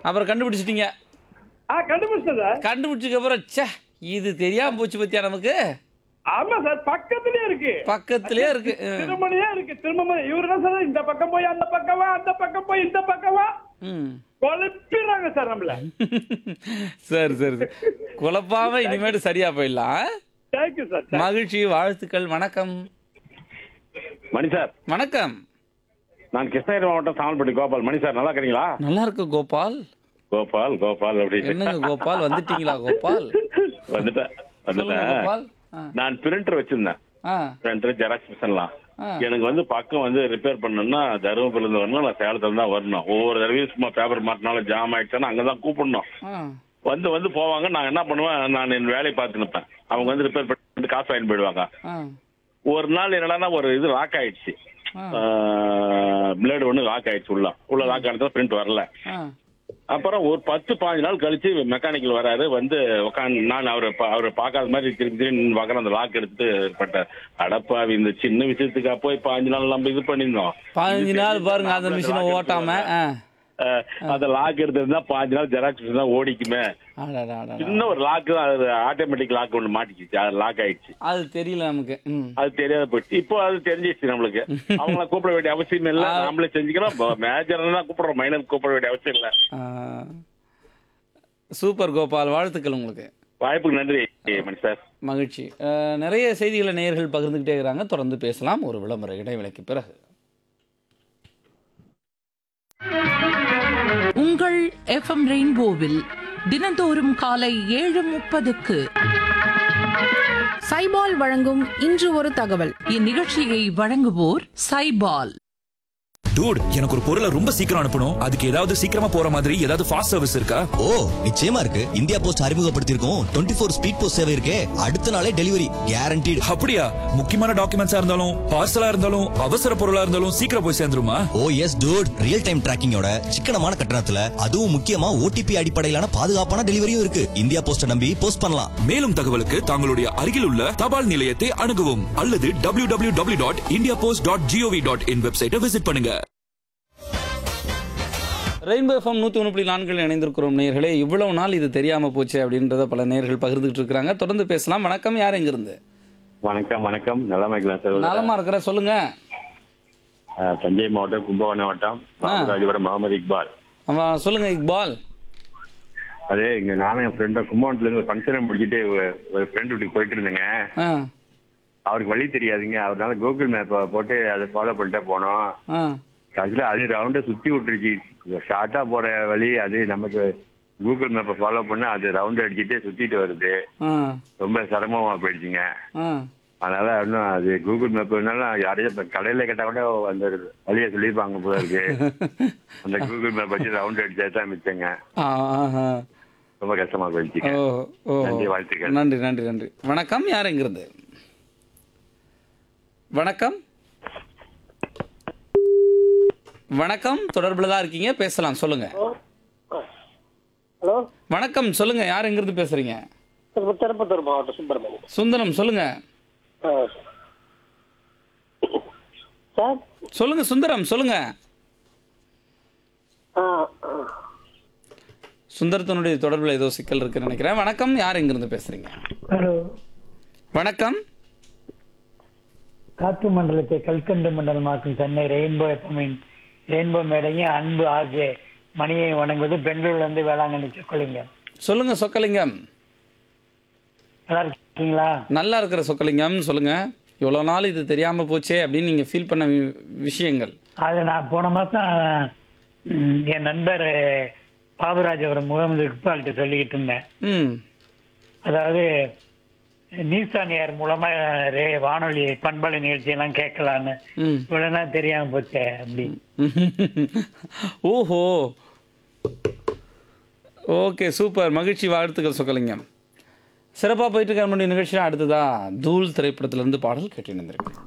அப்புறம் கண்டுபிடிச்சிட்டீங்க ஆ கண்டுபிடிச்சேன் சார் கண்டுபிடிச்சதுக்கு அப்புறம் ச்சே இது தெரியாம போச்சு பத்தியா நமக்கு ஆமா சார் பக்கத்துலயே இருக்கு பக்கத்திலே இருக்கு ம். திருமணியே இருக்கு திருமணி இவரு என்ன சார் இந்த பக்கம் போய் அந்த பக்கம் வா அந்த பக்கம் போய் இந்த பக்கம் வா ம் குழப்பிடுறாங்க சார் நம்மள சரி சரி சரி குழப்பாம இனிமேட்டு சரியா போயிடலாம் தேங்க்யூ சார் மகிழ்ச்சி வாழ்த்துக்கள் வணக்கம் மணி சார் வணக்கம் நான் கிருஷ்ணகிரி மாவட்டம் சாமல்பட்டி கோபால் மணி சார் நல்லா இருக்கிறீங்களா நல்லா இருக்கு கோபால் கோபால் கோபால் அப்படி என்னங்க கோபால் வந்துட்டீங்களா கோபால் வந்துட்டேன் சொல்லுங்க வந்துட்டேன் கோபால் ஆ நான் பிரிண்டர் வச்சிருந்தேன் ஆ பிரிண்டர் ஜெராக்ஸ் மிஷின்லாம் ஆ. எனக்கு வந்து பக்கம் வந்து ரிப்பேர் பண்ணணும்னா தருமபுரியில இருந்து வரணும் நான் சேலத்துல தான் வரணும் ஒவ்வொரு தடவையும் சும்மா பேப்பர் மாட்டினாலும் ஜாம் ஆயிடுச்சுன்னா அங்கதான் கூப்பிடணும் ஆ வந்து வந்து போவாங்க நான் என்ன பண்ணுவேன் நான் என் வேலையை பார்த்து நிப்பேன் அவங்க வந்து ரிப்பேர் பண்ணிட்டு காசு வாங்கிட்டு போயிடுவாங்க ஆ ஒரு நாள் என்னடான்னா ஒரு இது லாக் ஆயிடுச்சு ஆ. பிளேடு ஒன்று லாக் ஆயிடுச்சு உள்ள உள்ள லாக் ஆனது பிரிண்ட் வரல ஆ அப்புறம் ஒரு பத்து பாஞ்சு நாள் கழிச்சு மெக்கானிக்கல் வராரு வந்து உட்காந்து நான் அவரை பா- அவரை பார்க்காத மாதிரி திரும்பி திரும்பி பார்க்குறேன் அந்த லாக் எடுத்து பட்ட அடப்பாவி இந்த சின்ன விஷயத்துக்கா போய் பாஞ்சு நாள் நம்ம இது பண்ணியிருந்தோம் பதினஞ்சு நாள் பாருங்க அந்த மிஷினை ஓட்டாம ஆ அஹ், அந்த லாக் எடுத்திருந்தா பாஞ்சு நாள் ஜெராக்ஸ் தான் ஓடிக்குமே அடடா, அடடா. சின்ன ஒரு லாக் தான் அது ஆட்டோமேட்டிக் லாக் ஒன்று மாட்டிக்கிச்சு அது லாக் ஆயிடுச்சு அது தெரியல நமக்கு ம் அது தெரியாத போயிடுச்சு இப்போ அது தெரிஞ்சிச்சு நம்மளுக்கு அவங்கள கூப்பிட வேண்டிய அவசியம் இல்ல நாமளே செஞ்சுக்கிறோம் மேஜர் தான் கூப்பிடுறோம் மைனர் கூப்பிட வேண்டிய அவசியம் இல்ல ஆ. சூப்பர் கோபால் வாழ்த்துக்கள் உங்களுக்கு வாய்ப்புக்கு நன்றி மணி சார் மகிழ்ச்சி அஹ், நிறைய செய்திகளை நேயர்கள் பகிர்ந்துக்கிட்டே இருக்கிறாங்க தொடர்ந்து பேசலாம் ஒரு விளம்பர இடைவேளைக்கு பிறகு உங்கள் எஃப்எம் ரெயின்போவில் தினந்தோறும் காலை ஏழு முப்பதுக்கு சைபால் வழங்கும் இன்று ஒரு தகவல் இந்நிகழ்ச்சியை வழங்குவோர் சைபால் டூட் எனக்கு ஒரு பொருளை ரொம்ப சீக்கிரம் அனுப்பணும் அதுக்கு ஏதாவது சீக்கிரமா போற மாதிரி ஏதாவது ஃபாஸ்ட் சர்வீஸ் இருக்கா ஓ நிச்சயமா இருக்கு இந்தியா போஸ்ட் அறிமுகப்படுத்தியிருக்கோம் டுவெண்ட்டி ஃபோர் ஸ்பீட் போஸ்ட் சேவை இருக்கே அடுத்த நாளே டெலிவரி கேரண்டீடு அப்படியா முக்கியமான டாக்குமெண்ட்ஸா இருந்தாலும் பார்சலா இருந்தாலும் அவசர பொருளா இருந்தாலும் சீக்கிரம் போய் சேர்ந்துருமா oh yes dude real time டிராக்கிங்கோட சிக்கனமான கட்டணத்துல அதுவும் முக்கியமா ஓடிபி அடிப்படையிலான பாதுகாப்பான டெலிவரியும் இருக்கு இந்தியா போஸ்ட நம்பி போஸ்ட் பண்ணலாம் மேலும் தகவலுக்கு தங்களுடைய அருகில் உள்ள தபால் நிலையத்தை அணுகவும் அல்லது W W W dot India post dot GOV dot in வெப்சைட்டை விசிட் பண்ணுங்க ரெயின்போ எஃப்எம் நூற்றி ஒன்று புள்ளி நான்கில் இணைந்திருக்கிறோம் நேயர்களே இவ்வளவு நாள் இது தெரியாம போச்சு அப்படின்றத பல நேயர்கள் பகிர்ந்துகிட்டு இருக்கிறாங்க தொடர்ந்து பேசலாம் வணக்கம் யார் எங்கிருந்து வணக்கம் வணக்கம் நலமா இருக்கலாம் சார் நலமா இருக்கிற சொல்லுங்க அஹ், தஞ்சை மாவட்டம் கும்பகோணம் மாவட்டம் ராஜபுரம் முகமது இக்பால் அவன் சொல்லுங்க இக்பால் அதே இங்க நானும் என் ஃப்ரெண்டும் கும்பகோணத்துல இருந்து ஒரு ஃபங்க்ஷனை முடிச்சுட்டு ஒரு- ஒரு ஃப்ரெண்ட் வீட்டுக்கு போயிட்டு இருந்தேங்க ஆ அவருக்கு வழி தெரியாதுங்க அவர்னால கூகுள் மேப் போட்டு அதை ஃபாலோ பண்ணிட்டே போனோம் ஆ கடைசியில் அது ரவுண்டை சுத்தி விட்டுருச்சு ஷார்ட்டா போற வழி அது நமக்கு கூகுள் மேப்பை ஃபாலோ பண்ண அது ரவுண்ட் அடிச்சுட்டே சுத்திட்டு வருது ஆ ரொம்ப சிரமமா போயிடுச்சுங்க ஆ அதனால இன்னும் அது கூகுள் மேப் இருந்தாலும் யாரையும் இப்ப கடையில கேட்டா கூட அந்த வழியை சொல்லியிருப்பாங்க போல இருக்கு அந்த கூகுள் மேப் வச்சு ரவுண்ட் அடிச்சா தான் மிச்சங்க ஆ, ஆஹா. ரொம்ப கஷ்டமா போயிடுச்சுங்க ஓ ஓ நன்றி, வாழ்த்துக்கள். நன்றி நன்றி நன்றி வணக்கம் யார் எங்கிருந்து வணக்கம் வணக்கம் தொடர்புல தான் இருக்கீங்க பேசலாம் சொல்லுங்க ஹலோ வணக்கம் சொல்லுங்க யார் எங்கிருந்து பேசுறீங்க திருப்ப- திருப்பத்தூர் மாவட்டம் சுப்பிரமணியம் சுந்தரம் சொல்லுங்க ஆ. சார் சொல்லுங்க சுந்தரம் சொல்லுங்க ஆ ஆ. சுந்தரத்தினுடைய தொடர்புல ஏதோ சிக்கல் இருக்குன்னு நினைக்கிறேன் வணக்கம் யார் எங்கிருந்து பேசுறீங்க ஹலோ வணக்கம் காற்று மண்டலத்தை கல்கண்டு மண்டலமாக்கும் சென்னை ரெயின்போ எஃப்எம்மின் ரெயின்போ மேடையும் அன்பு ஆகிய மணியை வணங்குவது பெங்களூர்ல இருந்து வேளாங்கண்ணி சொக்கலிங்க சொல்லுங்க சொக்கலிங்கம் நல்லா இருக்கீங்களா நல்லா இருக்கிற சொக்கலிங்கம் சொல்லுங்க இவ்வளோ நாள் இது தெரியாம போச்சே அப்படின்னு நீங்க ஃபீல் பண்ண வி- விஷயங்கள் அது நான் போன மாசம் ம், என் நண்பர் பாபராஜபுரம் முகமது இக்பால்கிட்ட சொல்லிக்கிட்டு இருந்தேன் ம் அதாவது நீசானியார் மூலமா ரே வானொலி பண்பலை நிகழ்ச்சியெல்லாம் கேட்கலான்னு ம் இவ்வளவு நாள் தெரியாம போச்சே அப்படி ஓஹோ ஓகே சூப்பர் மகிழ்ச்சி வாழ்த்துக்கள் சொக்கலிங்கம் சிறப்பாக போயிட்டு இருக்க நம்முடைய நிகழ்ச்சியில் அடுத்ததா தூள் திரைப்படத்திலிருந்து பாடல் கேட்டு இருந்திருக்கு